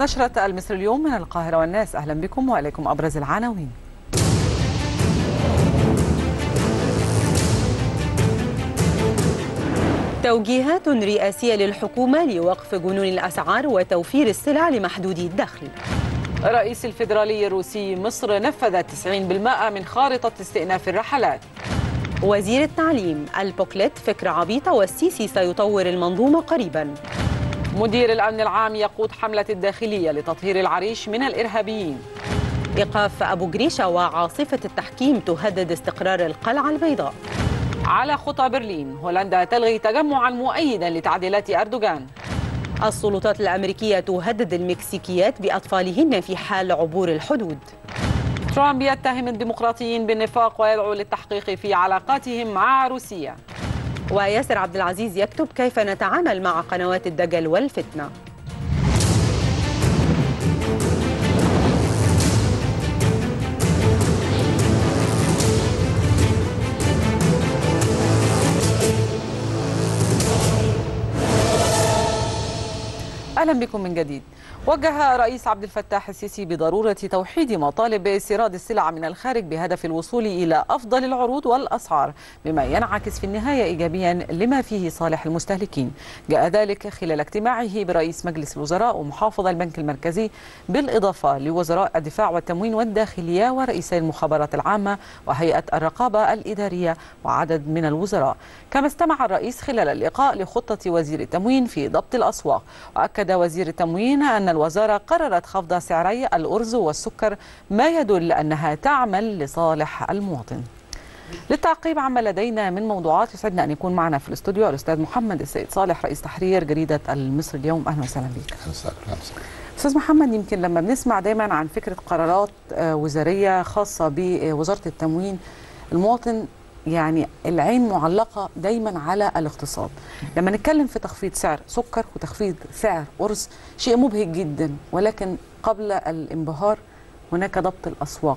نشرة المصر اليوم من القاهرة والناس أهلا بكم وإليكم أبرز العناوين توجيهات رئاسية للحكومة لوقف جنون الأسعار وتوفير السلع لمحدودي الدخل رئيس الفيدرالي الروسي مصر نفذ 90% من خارطة استئناف الرحلات وزير التعليم البوكلت فكرة عبيطة والسيسي سيطور المنظومة قريبا مدير الأمن العام يقود حملة الداخلية لتطهير العريش من الإرهابيين إيقاف أبو جريشة وعاصفة التحكيم تهدد استقرار القلعة البيضاء على خطى برلين هولندا تلغي تجمعا مؤيدا لتعديلات أردوغان السلطات الأمريكية تهدد المكسيكيات بأطفالهن في حال عبور الحدود ترامب يتهم الديمقراطيين بالنفاق ويدعو للتحقيق في علاقاتهم مع روسيا وياسر عبد العزيز يكتب كيف نتعامل مع قنوات الدجل والفتنه اهلا بكم من جديد وجه رئيس عبد الفتاح السيسي بضروره توحيد مطالب استيراد السلع من الخارج بهدف الوصول الى افضل العروض والاسعار بما ينعكس في النهايه ايجابيا لما فيه صالح المستهلكين جاء ذلك خلال اجتماعه برئيس مجلس الوزراء ومحافظ البنك المركزي بالاضافه لوزراء الدفاع والتموين والداخليه ورئيسي المخابرات العامه وهيئه الرقابه الاداريه وعدد من الوزراء كما استمع الرئيس خلال اللقاء لخطه وزير التموين في ضبط الاسواق واكد وزير التموين ان الوزارة قررت خفض سعري الأرز والسكر ما يدل أنها تعمل لصالح المواطن للتعقيب عما لدينا من موضوعات يسعدنا ان يكون معنا في الاستوديو الاستاذ محمد السيد صالح رئيس تحرير جريده المصر اليوم اهلا وسهلا بك. اهلا وسهلا استاذ محمد يمكن لما بنسمع دايما عن فكره قرارات وزاريه خاصه بوزاره التموين المواطن يعني العين معلقة دايما على الاقتصاد لما نتكلم في تخفيض سعر سكر وتخفيض سعر أرز شيء مبهج جدا ولكن قبل الانبهار هناك ضبط الأسواق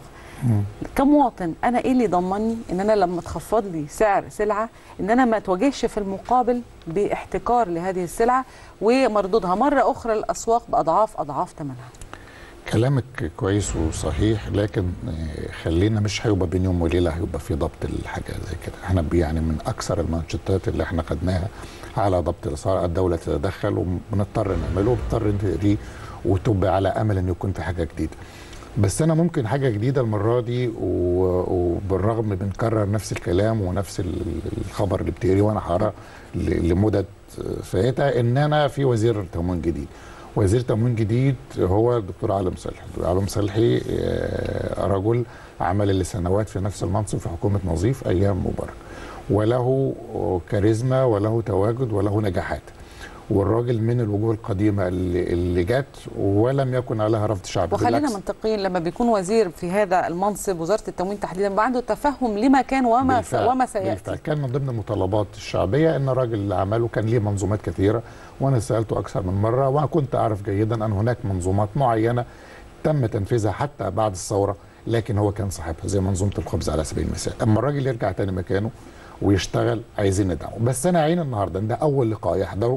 كمواطن أنا إيه اللي ضمني إن أنا لما تخفض لي سعر سلعة إن أنا ما تواجهش في المقابل باحتكار لهذه السلعة ومردودها مرة أخرى الأسواق بأضعاف أضعاف ثمنها كلامك كويس وصحيح لكن خلينا مش هيبقى بين يوم وليله هيبقى في ضبط الحاجه زي كده احنا يعني من اكثر المانشيتات اللي احنا خدناها على ضبط الاسعار الدوله تتدخل وبنضطر نعمله وبنضطر نلغيه وتبقى على امل ان يكون في حاجه جديده بس انا ممكن حاجه جديده المره دي وبالرغم بنكرر نفس الكلام ونفس الخبر اللي بتقريه وانا هقراه لمدد فاتة ان انا في وزير تموين جديد وزير تموين جديد هو الدكتور عالم صالحي الدكتور عالم صالحي رجل عمل لسنوات في نفس المنصب في حكومه نظيف ايام مبارك وله كاريزما وله تواجد وله نجاحات والراجل من الوجوه القديمه اللي, اللي جت ولم يكن عليها رفض شعبي وخلينا منطقيين لما بيكون وزير في هذا المنصب وزاره التموين تحديدا بيبقى عنده تفهم لما كان وما بالفعل وما سياتي بالفعل كان من ضمن المطالبات الشعبيه ان الراجل اللي عمله كان ليه منظومات كثيره وانا سالته اكثر من مره وانا كنت اعرف جيدا ان هناك منظومات معينه تم تنفيذها حتى بعد الثوره لكن هو كان صاحبها زي منظومه الخبز على سبيل المثال اما الراجل يرجع تاني مكانه ويشتغل عايزين ندعمه بس انا عين النهارده ده اول لقاء يحضره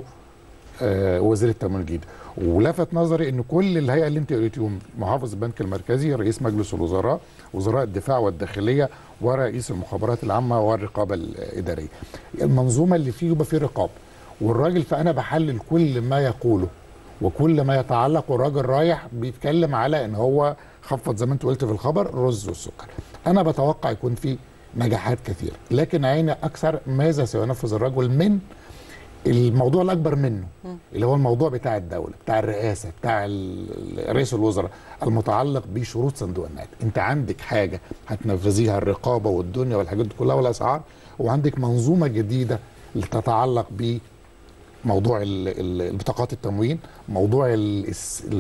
آه وزير التموين الجديد ولفت نظري ان كل الهيئه اللي انت قريتيهم محافظ البنك المركزي رئيس مجلس الوزراء وزراء الدفاع والداخليه ورئيس المخابرات العامه والرقابه الاداريه المنظومه اللي فيه يبقى فيه رقابه والراجل فانا بحلل كل ما يقوله وكل ما يتعلق والراجل رايح بيتكلم على ان هو خفض زي ما انت قلت في الخبر الرز والسكر انا بتوقع يكون في نجاحات كثيره لكن عيني اكثر ماذا سينفذ الرجل من الموضوع الاكبر منه اللي هو الموضوع بتاع الدوله بتاع الرئاسه بتاع رئيس الوزراء المتعلق بشروط صندوق النقد انت عندك حاجه هتنفذيها الرقابه والدنيا والحاجات دي كلها والاسعار وعندك منظومه جديده تتعلق ب موضوع بطاقات التموين موضوع ال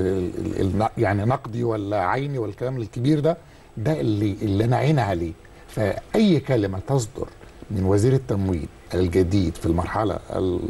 ال يعني نقدي ولا عيني والكلام الكبير ده ده اللي اللي انا عيني عليه فاي كلمه تصدر من وزير التموين الجديد في المرحله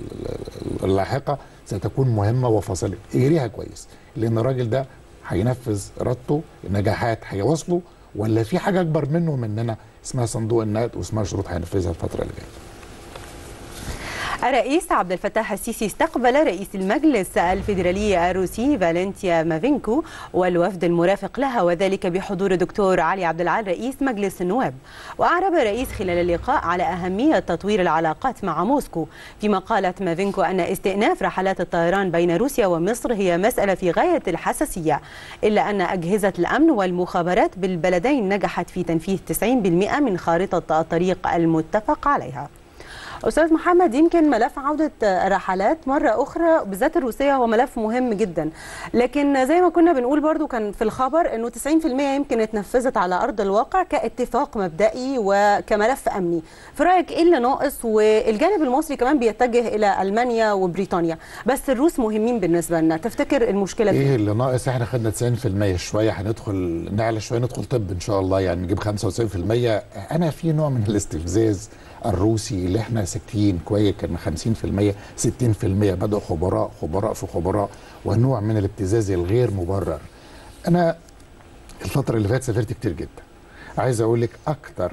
اللاحقه ستكون مهمه وفاصله اقريها كويس لان الراجل ده هينفذ ارادته النجاحات هيوصلوا ولا في حاجه اكبر منه مننا اسمها صندوق النقد واسمها شروط هينفذها الفتره اللي جايه الرئيس عبد الفتاح السيسي استقبل رئيس المجلس الفيدرالي الروسي فالنتيا مافينكو والوفد المرافق لها وذلك بحضور الدكتور علي عبد العال رئيس مجلس النواب وأعرب الرئيس خلال اللقاء على أهمية تطوير العلاقات مع موسكو فيما قالت مافينكو أن استئناف رحلات الطيران بين روسيا ومصر هي مسألة في غاية الحساسية إلا أن أجهزة الأمن والمخابرات بالبلدين نجحت في تنفيذ 90% من خارطة الطريق المتفق عليها استاذ محمد يمكن ملف عوده الرحلات مره اخرى بالذات الروسيه هو ملف مهم جدا لكن زي ما كنا بنقول برضو كان في الخبر انه 90% يمكن اتنفذت على ارض الواقع كاتفاق مبدئي وكملف امني في رايك ايه اللي ناقص والجانب المصري كمان بيتجه الى المانيا وبريطانيا بس الروس مهمين بالنسبه لنا تفتكر المشكله ايه اللي ناقص احنا خدنا 90% شويه هندخل نعلى شويه ندخل طب ان شاء الله يعني نجيب 95% انا في نوع من الاستفزاز الروسي اللي احنا ساكتين كويس كان 50% 60% بدأوا خبراء خبراء في خبراء ونوع من الابتزاز الغير مبرر انا الفتره اللي فاتت سافرت كتير جدا عايز اقول لك اكتر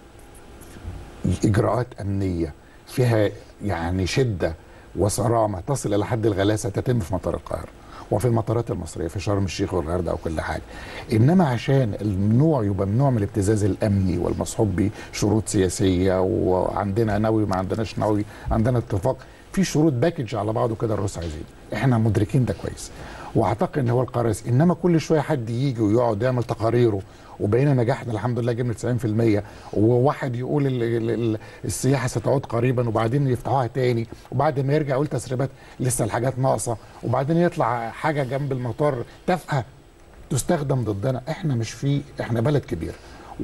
اجراءات امنيه فيها يعني شده وصرامه تصل الى حد الغلاسه تتم في مطار القاهره وفي المطارات المصريه في شرم الشيخ والغردقه وكل حاجه انما عشان النوع يبقى نوع من الابتزاز الامني والمصحوب بشروط سياسيه وعندنا نووي ما عندناش نووي عندنا اتفاق في شروط باكج على بعضه كده الروس عايزين احنا مدركين ده كويس واعتقد ان هو القرار انما كل شويه حد يجي ويقعد يعمل تقاريره وبقينا نجحنا الحمد لله جبنا 90% وواحد يقول ال ال ال السياحه ستعود قريبا وبعدين يفتحوها تاني وبعد ما يرجع يقول تسريبات لسه الحاجات ناقصه وبعدين يطلع حاجه جنب المطار تافهه تستخدم ضدنا احنا مش في احنا بلد كبير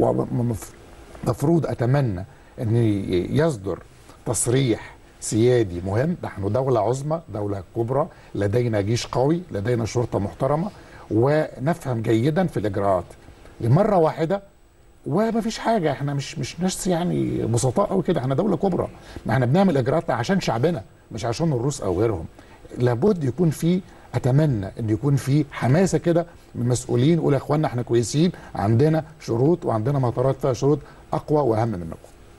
ومفروض اتمنى ان يصدر تصريح سيادي مهم نحن دولة عظمى دولة كبرى لدينا جيش قوي لدينا شرطة محترمة ونفهم جيدا في الإجراءات لمرة واحدة وما فيش حاجة احنا مش مش ناس يعني بسطاء قوي كده احنا دولة كبرى ما احنا بنعمل إجراءات عشان شعبنا مش عشان الروس أو غيرهم لابد يكون في اتمنى ان يكون في حماسه كده من المسؤولين يقول يا اخوانا احنا كويسين عندنا شروط وعندنا مطارات فيها شروط اقوى واهم منكم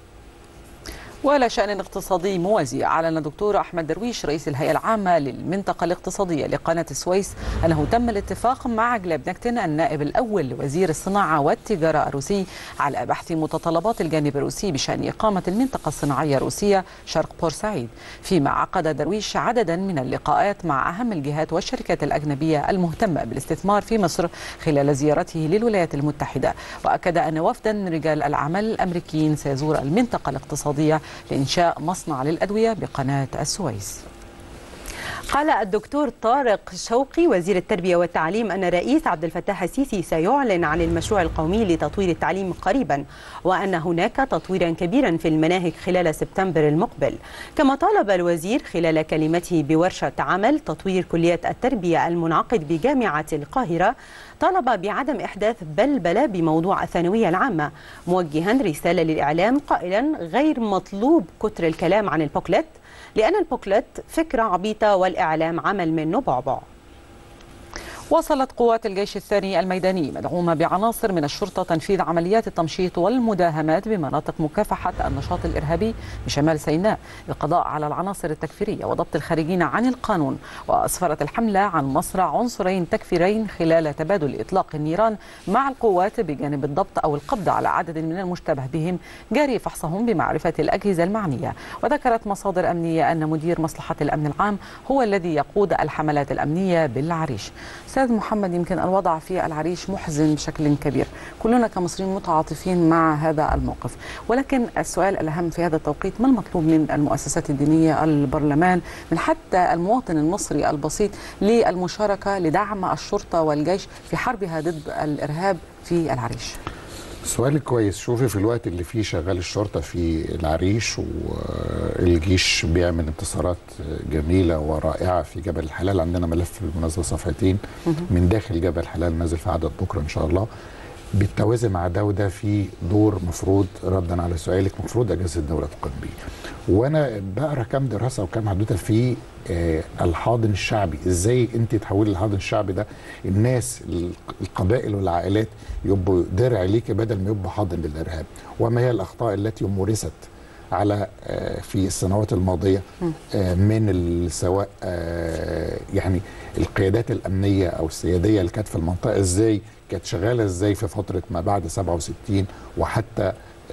ولا شأن اقتصادي موازي أعلن الدكتور أحمد درويش رئيس الهيئة العامة للمنطقة الاقتصادية لقناة السويس أنه تم الاتفاق مع جلاب نكتن النائب الأول لوزير الصناعة والتجارة الروسي على بحث متطلبات الجانب الروسي بشأن إقامة المنطقة الصناعية الروسية شرق بورسعيد فيما عقد درويش عددا من اللقاءات مع أهم الجهات والشركات الأجنبية المهتمة بالاستثمار في مصر خلال زيارته للولايات المتحدة وأكد أن وفدا من رجال الأعمال الأمريكيين سيزور المنطقة الاقتصادية لإنشاء مصنع للأدوية بقناة السويس قال الدكتور طارق شوقي وزير التربية والتعليم أن الرئيس عبد الفتاح السيسي سيعلن عن المشروع القومي لتطوير التعليم قريبا وأن هناك تطويرا كبيرا في المناهج خلال سبتمبر المقبل كما طالب الوزير خلال كلمته بورشة عمل تطوير كلية التربية المنعقد بجامعة القاهرة طالب بعدم إحداث بلبلة بموضوع الثانوية العامة موجها رسالة للإعلام قائلا غير مطلوب كتر الكلام عن البوكلت لأن البوكلت فكرة عبيطة والإعلام عمل منه بعبع واصلت قوات الجيش الثاني الميداني مدعومة بعناصر من الشرطة تنفيذ عمليات التمشيط والمداهمات بمناطق مكافحة النشاط الإرهابي بشمال سيناء للقضاء على العناصر التكفيرية وضبط الخارجين عن القانون وأسفرت الحملة عن مصرع عنصرين تكفيرين خلال تبادل إطلاق النيران مع القوات بجانب الضبط أو القبض على عدد من المشتبه بهم جاري فحصهم بمعرفة الأجهزة المعنية وذكرت مصادر أمنية أن مدير مصلحة الأمن العام هو الذي يقود الحملات الأمنية بالعريش استاذ محمد يمكن الوضع في العريش محزن بشكل كبير كلنا كمصريين متعاطفين مع هذا الموقف ولكن السؤال الأهم في هذا التوقيت ما المطلوب من المؤسسات الدينية البرلمان من حتى المواطن المصري البسيط للمشاركة لدعم الشرطة والجيش في حربها ضد الإرهاب في العريش سؤال كويس شوفي في الوقت اللي فيه شغال الشرطة في العريش والجيش بيعمل انتصارات جميلة ورائعة في جبل الحلال عندنا ملف بالمناسبة صفحتين من داخل جبل الحلال نازل في عدد بكرة إن شاء الله بالتوازي مع ده وده في دور مفروض ردا على سؤالك مفروض اجهزه الدوله تقوم بيه. وانا بقرا كام دراسه وكام حدوته في آه الحاضن الشعبي، ازاي انت تحولي الحاضن الشعبي ده الناس القبائل والعائلات يبقوا درع ليكي بدل ما يبقوا حاضن للارهاب، وما هي الاخطاء التي مورست على آه، في السنوات الماضيه آه، من سواء آه، يعني القيادات الامنيه او السياديه اللي كانت في المنطقه ازاي كانت شغاله ازاي في فتره ما بعد 67 وحتى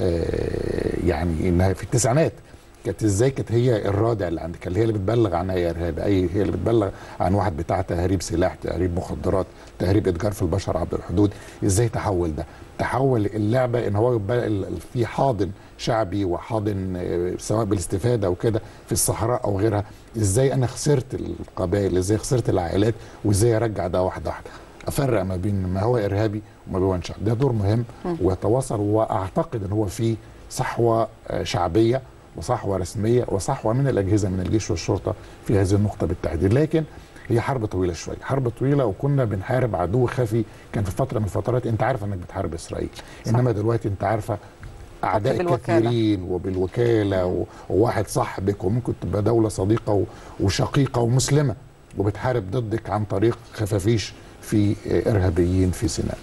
يعني انها في التسعينات كانت ازاي كانت هي الرادع اللي عندك اللي هي اللي بتبلغ عن اي ارهاب اي هي اللي بتبلغ عن واحد بتاع تهريب سلاح تهريب مخدرات تهريب اتجار في البشر عبر الحدود ازاي تحول ده تحول اللعبه ان هو يبقى في حاضن شعبي وحاضن سواء بالاستفاده او كده في الصحراء او غيرها ازاي انا خسرت القبائل ازاي خسرت العائلات وازاي ارجع ده واحده واحده افرق ما بين ما هو ارهابي وما بين شعب ده دور مهم ويتواصل واعتقد ان هو في صحوه شعبيه وصحوه رسميه وصحوه من الاجهزه من الجيش والشرطه في هذه النقطه بالتحديد لكن هي حرب طويله شويه حرب طويله وكنا بنحارب عدو خفي كان في فتره من الفترات انت عارف انك بتحارب اسرائيل صح. انما دلوقتي انت عارفه اعداء بالوكالة. كثيرين وبالوكاله وواحد صاحبك وممكن تبقى دوله صديقه وشقيقه ومسلمه وبتحارب ضدك عن طريق خفافيش في ارهابيين في سيناء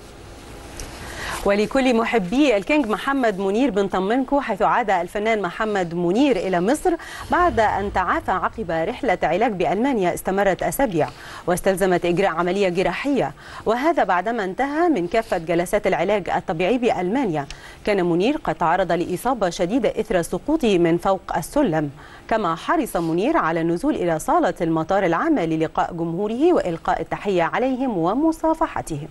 ولكل محبي الكينج محمد منير بنطمنكم حيث عاد الفنان محمد منير إلى مصر بعد أن تعافى عقب رحلة علاج بألمانيا استمرت أسابيع واستلزمت إجراء عملية جراحية وهذا بعدما انتهى من كافة جلسات العلاج الطبيعي بألمانيا كان منير قد تعرض لإصابة شديدة إثر سقوطه من فوق السلم كما حرص منير على النزول إلى صالة المطار العامة للقاء جمهوره وإلقاء التحية عليهم ومصافحتهم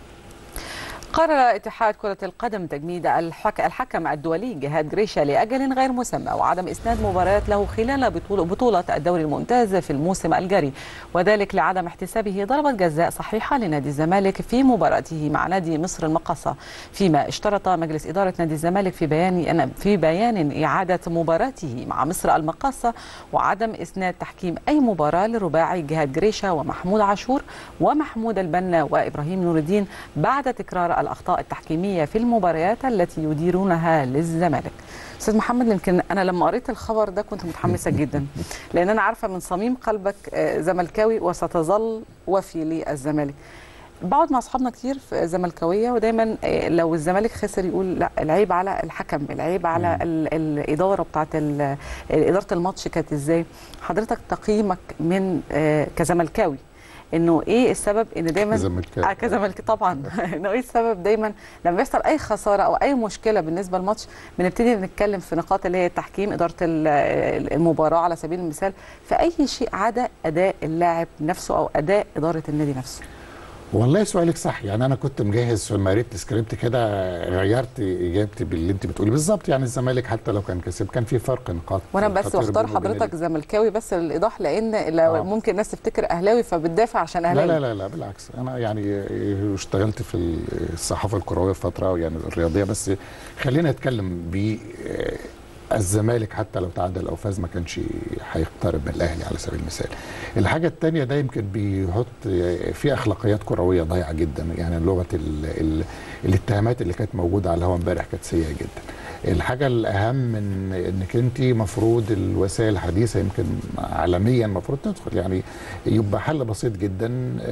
قرر اتحاد كرة القدم تجميد الحك... الحكم الدولي جهاد جريشا لأجل غير مسمى وعدم إسناد مباريات له خلال بطولة الدوري الممتاز في الموسم الجاري وذلك لعدم احتسابه ضربة جزاء صحيحة لنادي الزمالك في مباراته مع نادي مصر المقاصة فيما اشترط مجلس إدارة نادي الزمالك في بيان في بيان إعادة مباراته مع مصر المقاصة وعدم إسناد تحكيم أي مباراة لرباعي جهاد جريشا ومحمود عاشور ومحمود البنا وإبراهيم نور الدين بعد تكرار الاخطاء التحكيميه في المباريات التي يديرونها للزمالك استاذ محمد يمكن انا لما قريت الخبر ده كنت متحمسه جدا لان انا عارفه من صميم قلبك زملكاوي وستظل وفي للزمالك بقعد مع اصحابنا كتير في زملكاويه ودايما لو الزمالك خسر يقول لا العيب على الحكم العيب على الاداره بتاعت اداره الماتش كانت ازاي حضرتك تقييمك من كزملكاوي انه ايه السبب ان دايما كزملكاوي آه كزملكاوي طبعا انه ايه السبب دايما لما بيحصل اي خساره او اي مشكله بالنسبه للماتش بنبتدي نتكلم في نقاط اللي هي التحكيم اداره المباراه على سبيل المثال في اي شيء عدا اداء اللاعب نفسه او اداء اداره النادي نفسه والله سؤالك صح يعني انا كنت مجهز في قريت سكريبت كده غيرت اجابتي باللي انت بتقولي بالظبط يعني الزمالك حتى لو كان كسب كان في فرق نقاط وانا بس بختار حضرتك زملكاوي بس للايضاح لان لو آه. ممكن الناس تفتكر اهلاوي فبتدافع عشان اهلاوي لا لا لا, لا بالعكس انا يعني اشتغلت في الصحافه الكرويه فتره يعني الرياضيه بس خلينا نتكلم ب الزمالك حتى لو تعادل او فاز ما كانش هيقترب من الاهلي على سبيل المثال. الحاجه الثانيه ده يمكن بيحط في اخلاقيات كرويه ضايعه جدا يعني لغه ال ال الاتهامات اللي كانت موجوده على الهواء امبارح كانت سيئه جدا. الحاجه الاهم من انك انت مفروض الوسائل الحديثه يمكن عالميا المفروض تدخل يعني يبقى حل بسيط جدا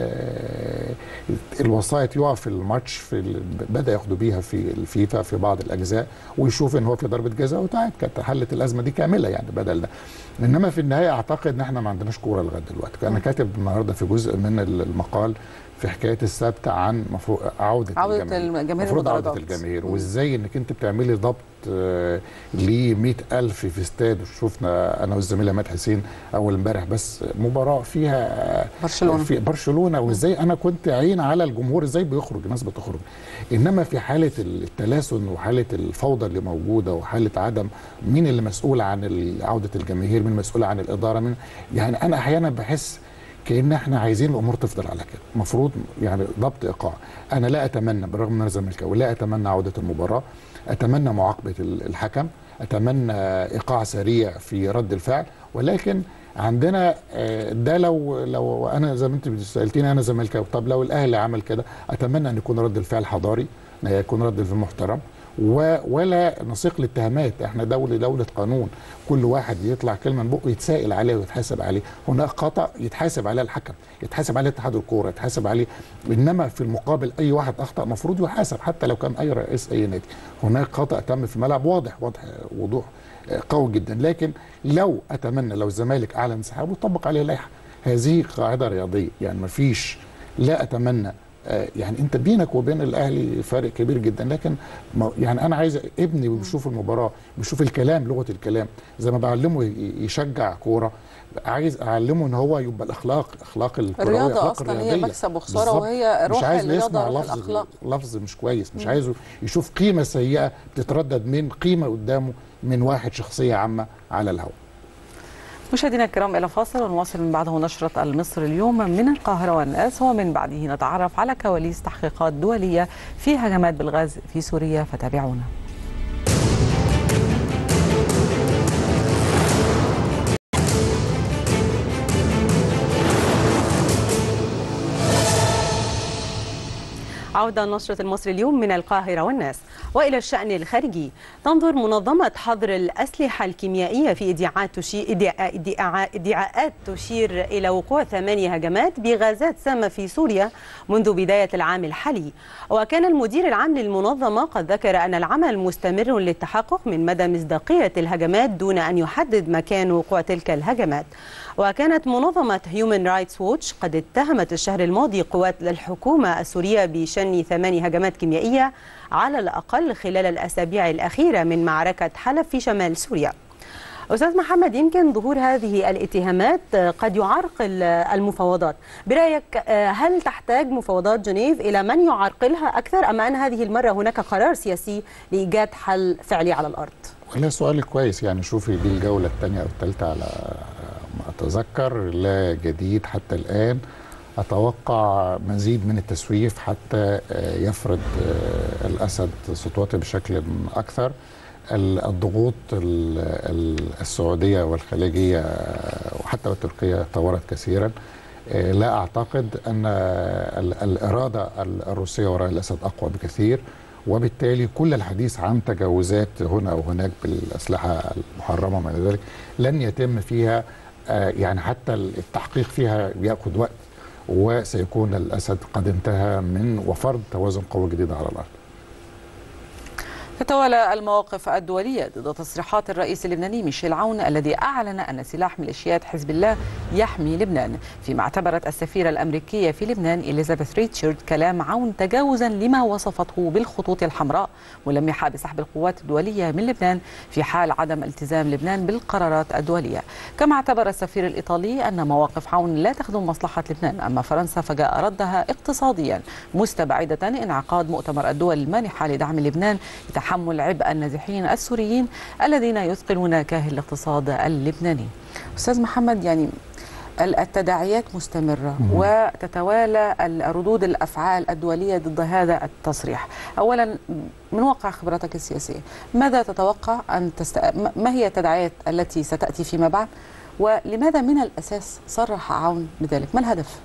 الوسائط يقع في الماتش في بدا ياخدوا بيها في الفيفا في بعض الاجزاء ويشوف ان هو في ضربه جزاء وتعاد كانت حلت الازمه دي كامله يعني بدل ده انما في النهايه اعتقد ان احنا ما عندناش كوره لغايه دلوقتي انا كاتب النهارده في جزء من المقال في حكايه الثابته عن مفروض عوده, عودة الجماهير المفروض عوده الجماهير وازاي انك انت بتعملي ضبط ل 100000 في استاد شفنا انا والزميل عماد حسين اول امبارح بس مباراه فيها برشلونه في برشلونه وازاي انا كنت عين على الجمهور ازاي بيخرج الناس بتخرج انما في حاله التلاسن وحاله الفوضى اللي موجوده وحاله عدم مين اللي مسؤول عن عوده الجماهير مين مسؤول عن الاداره من يعني انا احيانا بحس كان احنا عايزين الامور تفضل على كده المفروض يعني ضبط ايقاع انا لا اتمنى بالرغم ان انا زملكاوي لا اتمنى عوده المباراه اتمنى معاقبه الحكم اتمنى ايقاع سريع في رد الفعل ولكن عندنا ده لو لو انا زي ما انت سالتيني انا زملكاوي طب لو الاهلي عمل كده اتمنى ان يكون رد الفعل حضاري ان يكون رد الفعل محترم ولا نسيق الاتهامات احنا دولة دولة قانون كل واحد يطلع كلمة من بقه يتسائل عليه ويتحاسب عليه هناك خطأ يتحاسب عليه الحكم يتحاسب عليه اتحاد الكورة يتحاسب عليه انما في المقابل اي واحد اخطأ مفروض يحاسب حتى لو كان اي رئيس اي نادي هناك خطأ تم في الملعب واضح واضح وضوح قوي جدا لكن لو اتمنى لو الزمالك اعلن انسحابه يطبق عليه لائحه هذه قاعده رياضيه يعني ما فيش لا اتمنى يعني انت بينك وبين الاهلي فارق كبير جدا لكن يعني انا عايز ابني بيشوف المباراه بيشوف الكلام لغه الكلام زي ما بعلمه يشجع كوره عايز اعلمه ان هو يبقى الاخلاق اخلاق الكرويه الرياضه اصلا هي مكسب وخساره وهي روح مش عايز الرياضه يسمع روح لفظ الاخلاق لفظ مش كويس مش عايزه يشوف قيمه سيئه بتتردد من قيمه قدامه من واحد شخصيه عامه على الهواء مشاهدينا الكرام الى فاصل ونواصل من بعده نشره المصر اليوم من القاهره والناس ومن بعده نتعرف على كواليس تحقيقات دوليه في هجمات بالغاز في سوريا فتابعونا عودة نشرة المصري اليوم من القاهرة والناس وإلى الشأن الخارجي تنظر منظمة حظر الأسلحة الكيميائية في ادعاءات تشير, ادعاء ادعاءات تشير إلى وقوع ثمانية هجمات بغازات سامة في سوريا منذ بداية العام الحالي وكان المدير العام للمنظمة قد ذكر أن العمل مستمر للتحقق من مدى مصداقية الهجمات دون أن يحدد مكان وقوع تلك الهجمات وكانت منظمة هيومن رايتس ووتش قد اتهمت الشهر الماضي قوات الحكومة السورية بشن ثماني هجمات كيميائية على الأقل خلال الأسابيع الأخيرة من معركة حلب في شمال سوريا أستاذ محمد يمكن ظهور هذه الاتهامات قد يعرقل المفاوضات برأيك هل تحتاج مفاوضات جنيف إلى من يعرقلها أكثر أم أن هذه المرة هناك قرار سياسي لإيجاد حل فعلي على الأرض؟ والله سؤال كويس يعني شوفي دي الجولة الثانية أو الثالثة على ما أتذكر لا جديد حتى الآن أتوقع مزيد من التسويف حتى يفرض الأسد سطوته بشكل أكثر الضغوط السعودية والخليجية وحتى التركية طورت كثيرا لا أعتقد أن الإرادة الروسية وراء الأسد أقوى بكثير وبالتالي كل الحديث عن تجاوزات هنا او هناك بالاسلحه المحرمه وما الى ذلك لن يتم فيها يعني حتى التحقيق فيها ياخذ وقت وسيكون الاسد قد انتهى من وفرض توازن قوي جديد على الارض. تتوالى المواقف الدولية ضد تصريحات الرئيس اللبناني ميشيل عون الذي أعلن أن سلاح ميليشيات حزب الله يحمي لبنان فيما اعتبرت السفيرة الأمريكية في لبنان إليزابيث ريتشارد كلام عون تجاوزا لما وصفته بالخطوط الحمراء ملمحة بسحب القوات الدولية من لبنان في حال عدم التزام لبنان بالقرارات الدولية كما اعتبر السفير الإيطالي أن مواقف عون لا تخدم مصلحة لبنان أما فرنسا فجاء ردها اقتصاديا مستبعدة انعقاد مؤتمر الدول المانحة لدعم لبنان تحمل عبء النازحين السوريين الذين يثقلون كاهل الاقتصاد اللبناني أستاذ محمد يعني التداعيات مستمرة وتتوالى ردود الأفعال الدولية ضد هذا التصريح أولا من واقع خبرتك السياسية ماذا تتوقع أن تست... ما هي التداعيات التي ستأتي فيما بعد ولماذا من الأساس صرح عون بذلك ما الهدف؟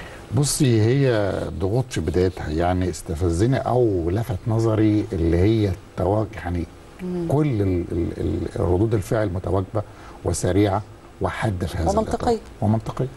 بصي هي ضغوط في بدايتها يعني استفزني او لفت نظري اللي هي التواجه يعني مم. كل ال ال ال ردود الفعل متواجبه وسريعه وحاده في هذا ومنطقيه ومنطقيه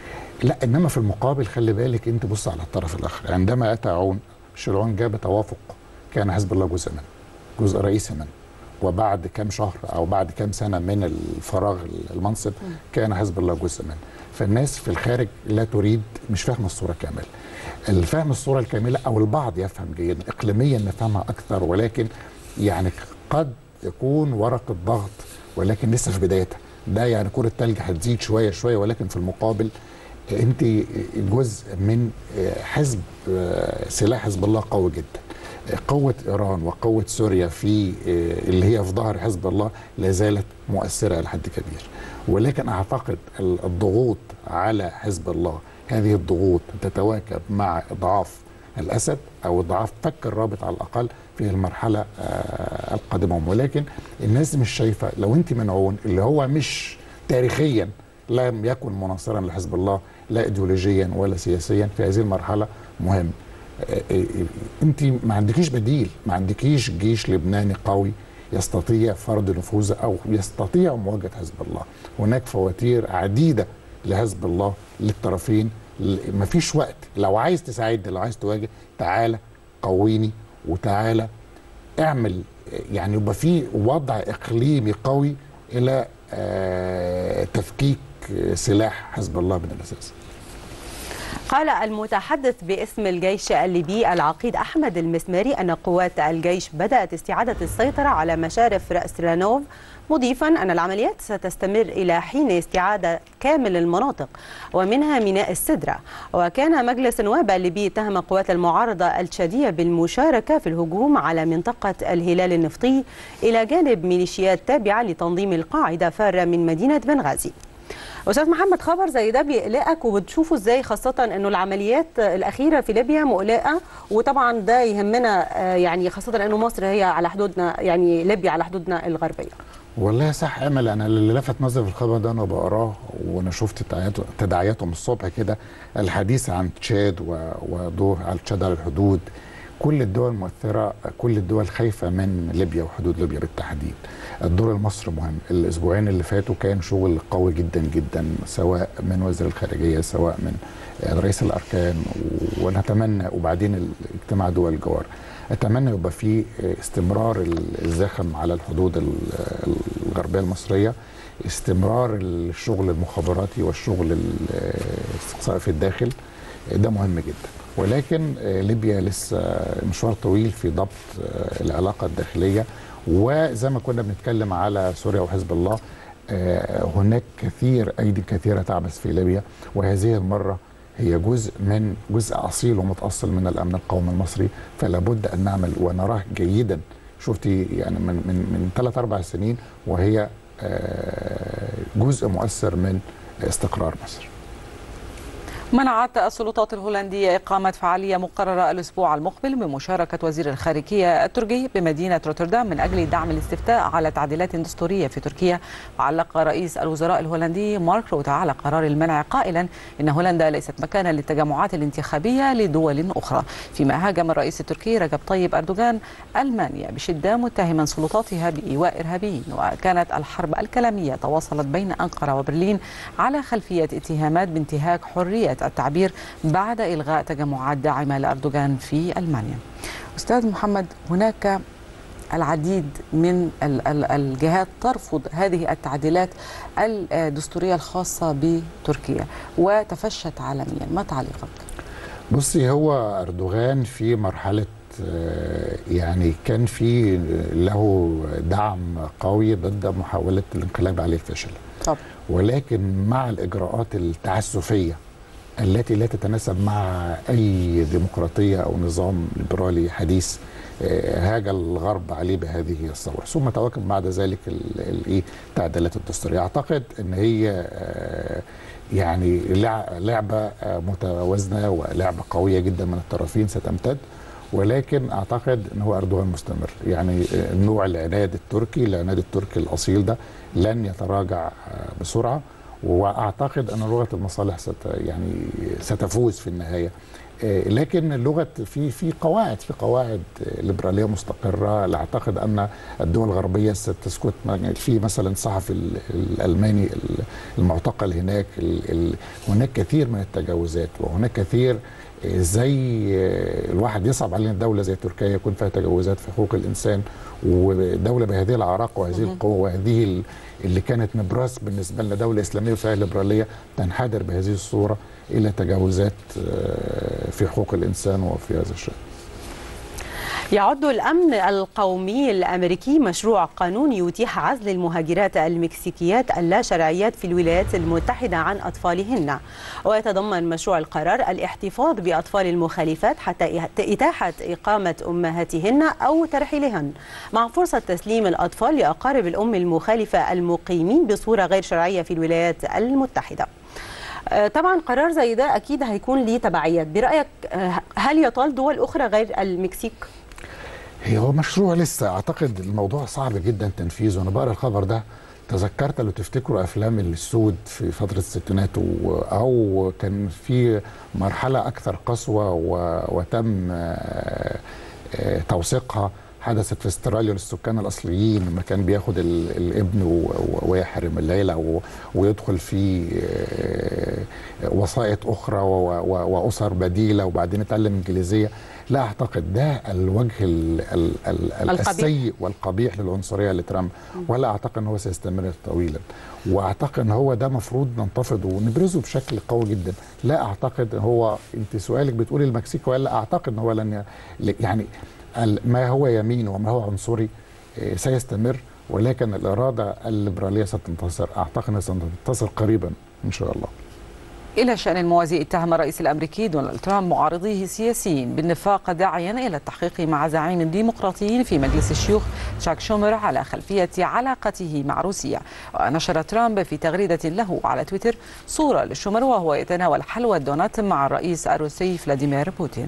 لا انما في المقابل خلي بالك انت بص على الطرف الاخر عندما اتى عون ميشيل عون جاب توافق كان حزب الله جزء منه جزء رئيسي منه وبعد كام شهر او بعد كام سنه من الفراغ المنصب كان حزب الله جزء منه فالناس في الخارج لا تريد مش فاهمه الصوره كامله الفهم الصوره الكامله او البعض يفهم جيدا اقليميا نفهمها اكثر ولكن يعني قد يكون ورقه ضغط ولكن لسه في بدايتها ده يعني كره تلج هتزيد شويه شويه ولكن في المقابل انت جزء من حزب سلاح حزب الله قوي جدا قوة إيران وقوة سوريا في اللي هي في ظهر حزب الله لا زالت مؤثرة إلى حد كبير ولكن أعتقد الضغوط على حزب الله هذه الضغوط تتواكب مع إضعاف الأسد أو إضعاف فك الرابط على الأقل في المرحلة القادمة ولكن الناس مش شايفة لو أنت منعون اللي هو مش تاريخيا لم يكن مناصرا لحزب الله لا ايديولوجيا ولا سياسيا في هذه المرحلة مهم انت ما عندكيش بديل ما عندكيش جيش لبناني قوي يستطيع فرض نفوذه او يستطيع مواجهه حزب الله هناك فواتير عديده لحزب الله للطرفين ما فيش وقت لو عايز تساعدني لو عايز تواجه تعالى قويني وتعالى اعمل يعني يبقى في وضع اقليمي قوي الى تفكيك سلاح حزب الله من الاساس قال المتحدث باسم الجيش الليبي العقيد أحمد المسماري أن قوات الجيش بدأت استعادة السيطرة على مشارف رأس لانوف مضيفا أن العمليات ستستمر إلى حين استعادة كامل المناطق ومنها ميناء السدرة وكان مجلس النواب الليبي اتهم قوات المعارضة التشادية بالمشاركة في الهجوم على منطقة الهلال النفطي إلى جانب ميليشيات تابعة لتنظيم القاعدة فارة من مدينة بنغازي استاذ محمد خبر زي ده بيقلقك وبتشوفه ازاي خاصه انه العمليات الاخيره في ليبيا مقلقه وطبعا ده يهمنا يعني خاصه انه مصر هي على حدودنا يعني ليبيا على حدودنا الغربيه والله صح امل انا اللي لفت نظري في الخبر ده انا بقراه وانا شفت تداعياتهم الصبح كده الحديث عن تشاد ودور على تشاد على الحدود كل الدول مؤثرة كل الدول خايفة من ليبيا وحدود ليبيا بالتحديد الدور المصري مهم الأسبوعين اللي فاتوا كان شغل قوي جدا جدا سواء من وزير الخارجية سواء من رئيس الأركان ونتمنى وبعدين اجتماع دول الجوار أتمنى يبقى في استمرار الزخم على الحدود الغربية المصرية استمرار الشغل المخابراتي والشغل الاستقصائي في الداخل ده مهم جدا ولكن ليبيا لسه مشوار طويل في ضبط العلاقة الداخلية وزي ما كنا بنتكلم على سوريا وحزب الله هناك كثير أيدي كثيرة تعبث في ليبيا وهذه المرة هي جزء من جزء أصيل ومتأصل من الأمن القومي المصري فلا بد أن نعمل ونراه جيدا شفتي يعني من من من ثلاث أربع سنين وهي جزء مؤثر من استقرار مصر منعت السلطات الهولندية إقامة فعالية مقررة الأسبوع المقبل بمشاركة وزير الخارجية التركي بمدينة روتردام من أجل دعم الاستفتاء على تعديلات دستورية في تركيا وعلق رئيس الوزراء الهولندي مارك روتا على قرار المنع قائلا إن هولندا ليست مكانا للتجمعات الانتخابية لدول أخرى فيما هاجم الرئيس التركي رجب طيب أردوغان ألمانيا بشدة متهما سلطاتها بإيواء إرهابيين وكانت الحرب الكلامية تواصلت بين أنقرة وبرلين على خلفية اتهامات بانتهاك حرية التعبير بعد إلغاء تجمعات داعمة لأردوغان في ألمانيا أستاذ محمد هناك العديد من الجهات ترفض هذه التعديلات الدستورية الخاصة بتركيا وتفشت عالميا ما تعليقك؟ بصي هو أردوغان في مرحلة يعني كان في له دعم قوي ضد محاولة الانقلاب عليه الفشل طب. ولكن مع الإجراءات التعسفية التي لا تتناسب مع اي ديمقراطيه او نظام ليبرالي حديث هاج الغرب عليه بهذه الصور ثم تواكب بعد ذلك الايه التعديلات الدستوريه اعتقد ان هي يعني لعبه متوازنه ولعبه قويه جدا من الطرفين ستمتد ولكن اعتقد ان هو اردوغان مستمر يعني نوع العناد التركي العناد التركي الاصيل ده لن يتراجع بسرعه واعتقد ان لغه المصالح ست يعني ستفوز في النهايه لكن اللغه في في قواعد في قواعد ليبراليه مستقره لا اعتقد ان الدول الغربيه ستسكت في مثلا الصحفي الالماني المعتقل هناك هناك كثير من التجاوزات وهناك كثير زي الواحد يصعب علينا دوله زي تركيا يكون فيها تجاوزات في حقوق الانسان ودوله بهذه العراقه وهذه القوه وهذه اللي كانت نبراس بالنسبه لنا دوله اسلاميه وفيها ليبراليه تنحدر بهذه الصوره الى تجاوزات في حقوق الانسان وفي هذا الشان. يعد الأمن القومي الأمريكي مشروع قانون يتيح عزل المهاجرات المكسيكيات اللا شرعيات في الولايات المتحدة عن أطفالهن ويتضمن مشروع القرار الاحتفاظ بأطفال المخالفات حتى إتاحة إقامة أمهاتهن أو ترحيلهن مع فرصة تسليم الأطفال لأقارب الأم المخالفة المقيمين بصورة غير شرعية في الولايات المتحدة طبعا قرار زي ده اكيد هيكون ليه تبعيات برايك هل يطال دول اخرى غير المكسيك هو مشروع لسه اعتقد الموضوع صعب جدا تنفيذه انا بقرا الخبر ده تذكرت لو تفتكروا افلام السود في فتره الستينات او كان في مرحله اكثر قسوه وتم توثيقها حدثت في استراليا للسكان الاصليين لما كان بياخد الابن ويحرم العيله ويدخل في وسائط اخرى واسر بديله وبعدين يتعلم انجليزيه لا اعتقد ده الوجه ال ال ال السيء والقبيح للعنصريه لترامب ولا اعتقد ان هو سيستمر طويلا واعتقد ان هو ده مفروض ننتفض ونبرزه بشكل قوي جدا لا اعتقد هو انت سؤالك بتقولي المكسيك ولا اعتقد ان هو لن يعني ما هو يمين وما هو عنصري سيستمر ولكن الاراده الليبراليه ستنتصر اعتقد انها ستنتصر قريبا ان شاء الله إلى شأن الموازي اتهم الرئيس الأمريكي دونالد ترامب معارضيه السياسيين بالنفاق داعيا إلى التحقيق مع زعيم الديمقراطيين في مجلس الشيوخ تشاك شومر على خلفية علاقته مع روسيا ونشر ترامب في تغريدة له على تويتر صورة لشومر وهو يتناول حلوى الدونات مع الرئيس الروسي فلاديمير بوتين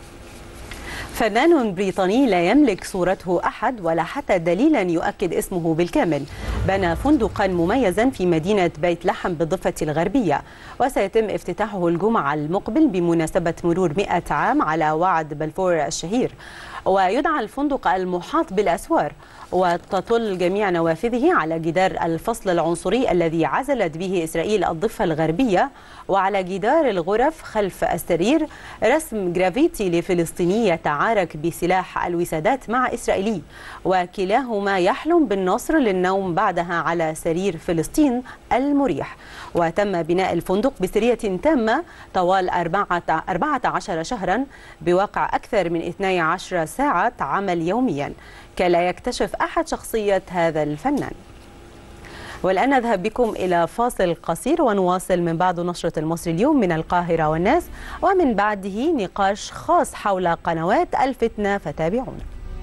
فنان بريطاني لا يملك صورته أحد ولا حتى دليلا يؤكد اسمه بالكامل بنى فندقا مميزا في مدينة بيت لحم بالضفة الغربية وسيتم افتتاحه الجمعة المقبل بمناسبة مرور 100 عام على وعد بلفور الشهير ويدعى الفندق المحاط بالأسوار وتطل جميع نوافذه على جدار الفصل العنصري الذي عزلت به إسرائيل الضفة الغربية وعلى جدار الغرف خلف السرير رسم جرافيتي لفلسطيني يتعارك بسلاح الوسادات مع إسرائيلي وكلاهما يحلم بالنصر للنوم بعدها على سرير فلسطين المريح وتم بناء الفندق بسرية تامة طوال 14 شهرا بواقع أكثر من 12 ساعة عمل يوميا كلا يكتشف أحد شخصية هذا الفنان والآن نذهب بكم إلى فاصل قصير ونواصل من بعد نشرة المصري اليوم من القاهرة والناس ومن بعده نقاش خاص حول قنوات الفتنة فتابعونا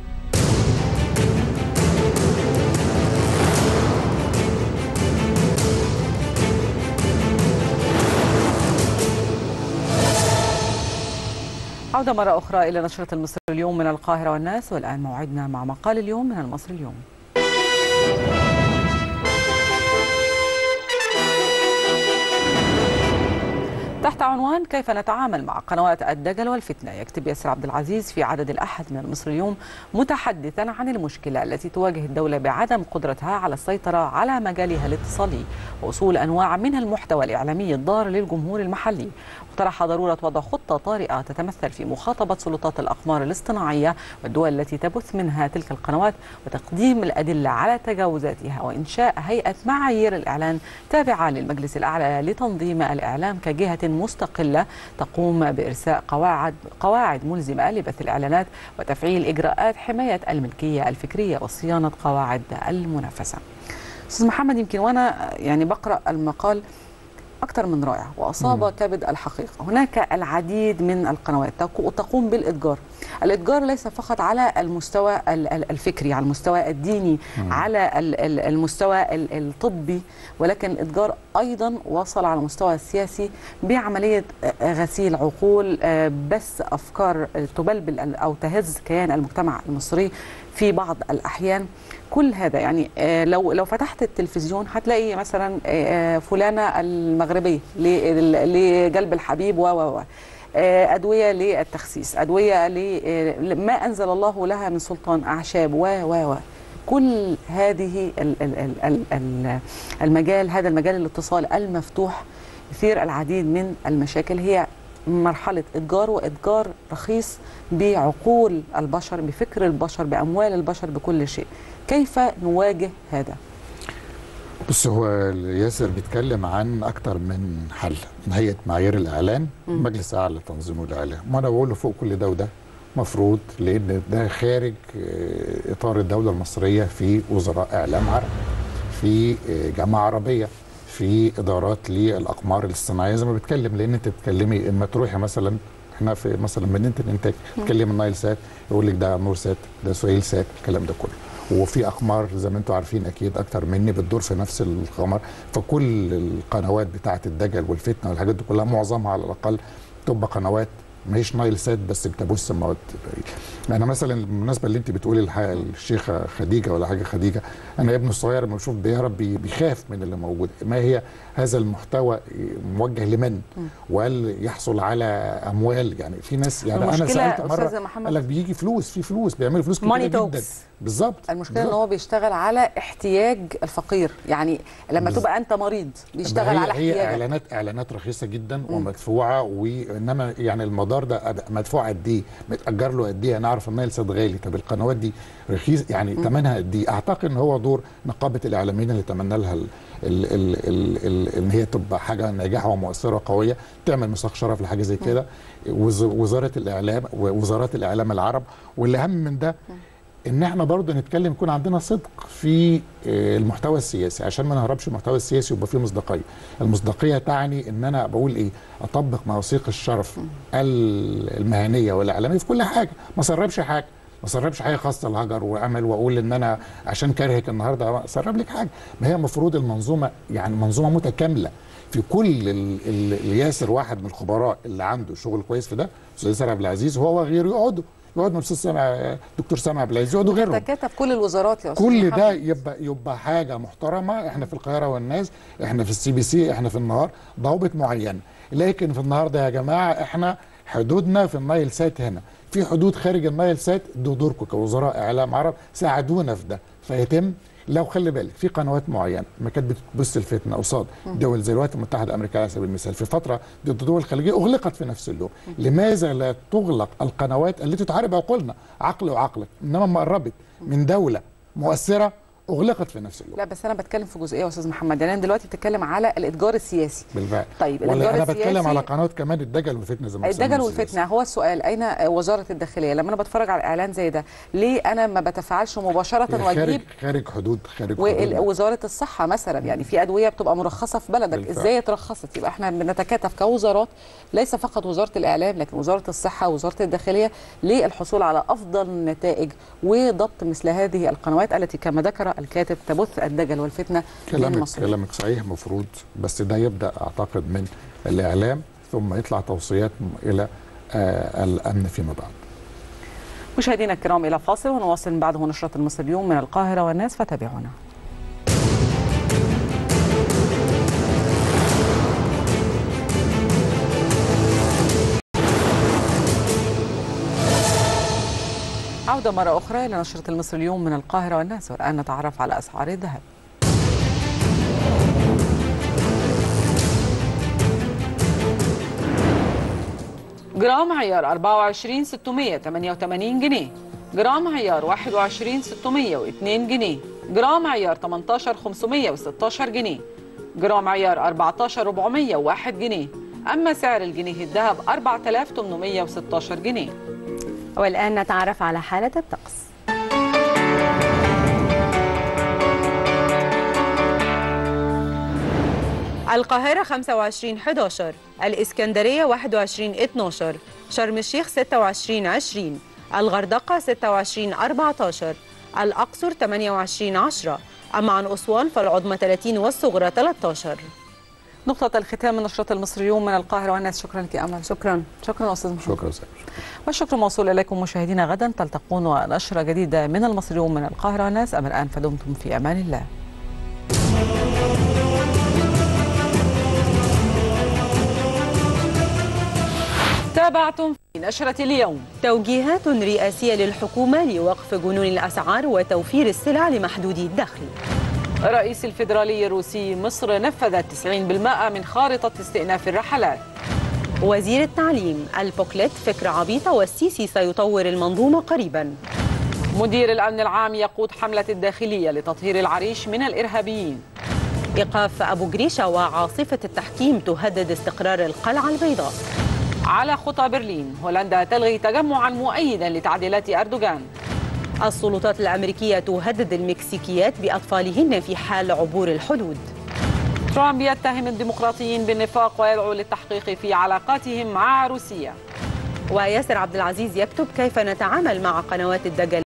عودة مرة أخرى إلى نشرة المصري اليوم من القاهرة والناس والآن موعدنا مع مقال اليوم من المصري اليوم تحت عنوان كيف نتعامل مع قنوات الدجل والفتنة يكتب ياسر عبد العزيز في عدد الأحد من المصري اليوم متحدثا عن المشكلة التي تواجه الدولة بعدم قدرتها على السيطرة على مجالها الاتصالي ووصول أنواع من المحتوى الإعلامي الضار للجمهور المحلي اقترح ضرورة وضع خطة طارئة تتمثل في مخاطبة سلطات الأقمار الاصطناعية والدول التي تبث منها تلك القنوات وتقديم الأدلة على تجاوزاتها وإنشاء هيئة معايير الإعلان تابعة للمجلس الأعلى لتنظيم الإعلام كجهة مستقلة تقوم بإرساء قواعد قواعد ملزمة لبث الإعلانات وتفعيل إجراءات حماية الملكية الفكرية وصيانة قواعد المنافسة. أستاذ محمد يمكن وأنا يعني بقرأ المقال أكثر من رائع وأصاب مم. كبد الحقيقة هناك العديد من القنوات تقوم بالإتجار الإتجار ليس فقط على المستوى الفكري على المستوى الديني مم. على المستوى الطبي ولكن الإتجار أيضا وصل على المستوى السياسي بعملية غسيل عقول بث أفكار تبلبل أو تهز كيان المجتمع المصري في بعض الأحيان كل هذا يعني لو لو فتحت التلفزيون هتلاقي مثلا فلانه المغربيه لجلب الحبيب و و ادويه للتخسيس ادويه لما انزل الله لها من سلطان اعشاب و و و كل هذه المجال هذا المجال الاتصال المفتوح يثير العديد من المشاكل هي مرحلة إتجار وإتجار رخيص بعقول البشر بفكر البشر بأموال البشر بكل شيء كيف نواجه هذا؟ بص هو ياسر بيتكلم عن اكتر من حل هيئه معايير الاعلان م. مجلس اعلى تنظيم الاعلام ما انا بقول له فوق كل ده وده مفروض لان ده خارج اطار الدوله المصريه في وزراء اعلام عرب في جامعه عربيه في ادارات للاقمار الاصطناعيه زي ما بتكلم لان انت بتتكلمي اما تروحي مثلا احنا في مثلا مدينه الانتاج تتكلم النايل سات يقول لك ده نور سات ده سهيل سات الكلام ده كله وفي اقمار زي ما انتم عارفين اكيد اكتر مني بتدور في نفس القمر فكل القنوات بتاعه الدجل والفتنه والحاجات دي كلها معظمها على الاقل تبقى قنوات ما هيش نايل سات بس بتبث مواد انا مثلا بالمناسبه اللي انت بتقولي الشيخه خديجه ولا حاجه خديجه انا ابني الصغير لما بشوف بيهرب بيخاف من اللي موجود ما هي هذا المحتوى موجه لمن وهل يحصل على اموال يعني في ناس يعني انا سالت مره قال لك بيجي فلوس في فلوس بيعملوا فلوس كتير جدا بالظبط المشكله ان هو بيشتغل على احتياج الفقير يعني لما بالزبط. تبقى انت مريض بيشتغل على احتياجك هي اعلانات اعلانات رخيصه جدا م. ومدفوعه وانما يعني المدار ده مدفوع قد ايه متاجر له قد ايه انا اعرف النايل سات غالي طب القنوات دي رخيص يعني ثمنها قد ايه اعتقد ان هو دور نقابه الاعلاميين اللي تمنى لها ال ال ال ال ال ان هي تبقى حاجه ناجحه ومؤثره وقويه تعمل ميثاق شرف لحاجه زي كده وزاره الاعلام ووزارات الاعلام العرب والاهم من ده ان احنا برضه نتكلم يكون عندنا صدق في المحتوى السياسي عشان ما نهربش المحتوى السياسي ويبقى فيه مصداقيه المصداقيه تعني ان انا بقول ايه اطبق مواثيق الشرف المهنيه والاعلاميه في كل حاجه ما اسربش حاجه ما اسربش حاجه خاصه لهجر وامل واقول ان انا عشان كارهك النهارده اسرب لك حاجه ما هي المفروض المنظومه يعني منظومه متكامله في كل اللي ياسر واحد من الخبراء اللي عنده شغل كويس في ده استاذ ياسر عبد العزيز هو وغيره يقعدوا يقعد مع استاذ سامع دكتور سامع عبد العزيز يقعدوا غيرهم تكاتف كل الوزارات يا استاذ كل ده يبقى يبقى حاجه محترمه احنا في القاهره والناس احنا في السي بي سي احنا في النهار ضوابط معينه لكن في النهارده يا جماعه احنا حدودنا في النايل سات هنا في حدود خارج النايل سات ده دوركم كوزراء اعلام عرب ساعدونا في ده فيتم لو خلي بالك في قنوات معينه ما كانت بتبث الفتنه قصاد دول زي الولايات المتحده الامريكيه على سبيل المثال في فتره ضد الدول الخليجيه اغلقت في نفس اليوم لماذا لا تغلق القنوات التي تعارض عقولنا عقل وعقلك انما ما قربت من دوله مؤثره اغلقت في نفس الوقت لا بس انا بتكلم في جزئيه يا استاذ محمد يعني انا دلوقتي بتتكلم على الاتجار السياسي بالفعل طيب الاتجار انا بتكلم على قنوات كمان الدجل والفتنه زي ما الدجل والفتنه هو السؤال اين وزاره الداخليه لما انا بتفرج على اعلان زي ده ليه انا ما بتفاعلش مباشره واجيب خارج حدود خارج حدود وزاره الصحه مثلا يعني في ادويه بتبقى مرخصه في بلدك بالفعل. ازاي اترخصت يبقى احنا بنتكاتف كوزارات ليس فقط وزاره الاعلام لكن وزاره الصحه ووزاره الداخليه للحصول على افضل النتائج وضبط مثل هذه القنوات التي كما ذكر الكاتب تبث الدجل والفتنه كلامك كلامك صحيح مفروض بس ده يبدا اعتقد من الاعلام ثم يطلع توصيات الى آه الامن فيما بعد. مشاهدينا الكرام الى فاصل ونواصل من بعده نشره المصري اليوم من القاهره والناس فتابعونا. عودة مرة أخرى إلى نشرة المصري اليوم من القاهرة والناس والآن نتعرف على أسعار الذهب جرام عيار 24 688 جنيه جرام عيار 21 602 جنيه جرام عيار 18 516 جنيه جرام عيار 14 401 جنيه أما سعر الجنيه الذهب 4816 جنيه والآن نتعرف على حالة الطقس القاهرة 25 11 الإسكندرية 21 12 شرم الشيخ 26 20 الغردقة 26 14 الأقصر 28 10 أما عن أسوان فالعظمى 30 والصغرى 13 نقطة الختام من نشرة المصري اليوم من القاهرة والناس شكرا لك أمل شكرا شكرا أستاذ محمد شكرا سيد. والشكر موصول إليكم مشاهدينا غدا تلتقون نشرة جديدة من المصري اليوم من القاهرة والناس أما الآن فدمتم في أمان الله تابعتم في نشرة اليوم توجيهات رئاسية للحكومة لوقف جنون الأسعار وتوفير السلع لمحدودي الدخل رئيس الفيدرالي الروسي مصر نفذ 90% من خارطة استئناف الرحلات وزير التعليم البوكلت فكرة عبيطة والسيسي سيطور المنظومة قريبا مدير الأمن العام يقود حملة الداخلية لتطهير العريش من الإرهابيين إيقاف أبو جريشة وعاصفة التحكيم تهدد استقرار القلعة البيضاء على خطى برلين هولندا تلغي تجمعا مؤيدا لتعديلات أردوغان السلطات الأمريكية تهدد المكسيكيات بأطفالهن في حال عبور الحدود ترامب يتهم الديمقراطيين بالنفاق ويدعو للتحقيق في علاقاتهم مع روسيا وياسر عبد العزيز يكتب كيف نتعامل مع قنوات الدجل